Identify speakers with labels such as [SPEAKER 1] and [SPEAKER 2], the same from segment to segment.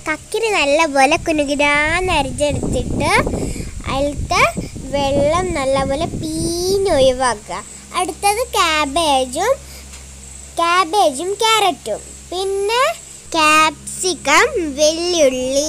[SPEAKER 1] കക്കിരി നല്ലപോലെ കുനുകുരാന്ന് അരിഞ്ഞെടുത്തിട്ട് അതിലത്തെ വെള്ളം നല്ലപോലെ പീഞ്ഞൊഴിവാക്കുക അടുത്തത് ക്യാബേജും ക്യാബേജും ക്യാരറ്റും പിന്നെ ക്യാപ്സിക്കം വെള്ളുള്ളി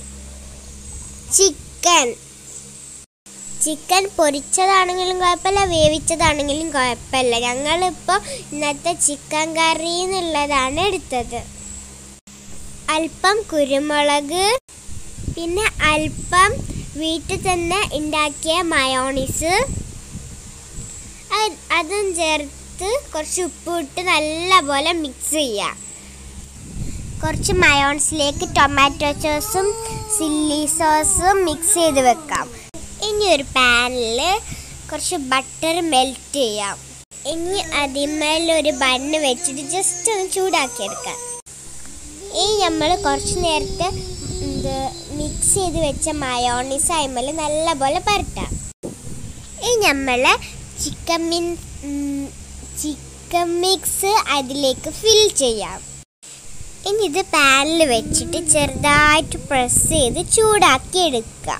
[SPEAKER 1] ചിക്കൻ ചിക്കൻ പൊരിച്ചതാണെങ്കിലും കുഴപ്പമില്ല വേവിച്ചതാണെങ്കിലും കുഴപ്പമില്ല ഞങ്ങളിപ്പോൾ ഇന്നത്തെ ചിക്കൻ കറി എന്നുള്ളതാണ് എടുത്തത് അല്പം കുരുമുളക് പിന്നെ അല്പം വീട്ടിൽ തന്നെ ഉണ്ടാക്കിയ മയോണീസ് അത് അതും ചേർത്ത് കുറച്ച് ഉപ്പ് ഇട്ട് നല്ലപോലെ മിക്സ് ചെയ്യുക കുറച്ച് മയോൺസിലേക്ക് ടൊമാറ്റോ സോസും ചില്ലി സോസും മിക്സ് ചെയ്ത് വെക്കാം ഇനി ഒരു പാനിൽ കുറച്ച് ബട്ടർ മെൽറ്റ് ചെയ്യാം ഇനി അതിന്മേൽ ഒരു ബണ്ണ് വെച്ചിട്ട് ജസ്റ്റ് ഒന്ന് ചൂടാക്കിയെടുക്കാം ഇനി നമ്മൾ കുറച്ച് നേരത്തെ ഇത് മിക്സ് ചെയ്ത് വെച്ച മയോണീസ് അതിന്മേൽ നല്ലപോലെ പരട്ടാം ഇനി നമ്മൾ ചിക്കൻ മിൻ ചിക്കൻ മിക്സ് അതിലേക്ക് ഫിൽ ചെയ്യാം ഇനി ഇത് പാനിൽ വെച്ചിട്ട് ചെറുതായിട്ട് പ്രസ് ചെയ്ത് ചൂടാക്കി എടുക്കുക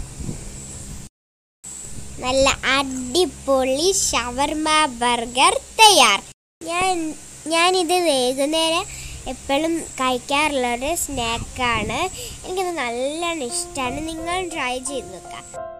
[SPEAKER 1] നല്ല അടിപൊളി ഷവർമ ബർഗർ തയ്യാർ ഞാൻ ഞാനിത് വൈകുന്നേരം എപ്പോഴും കഴിക്കാറുള്ള ഒരു സ്നാക്കാണ് എനിക്കത് നല്ലോണം ഇഷ്ടമാണ് നിങ്ങൾ ട്രൈ ചെയ്ത് നോക്കാം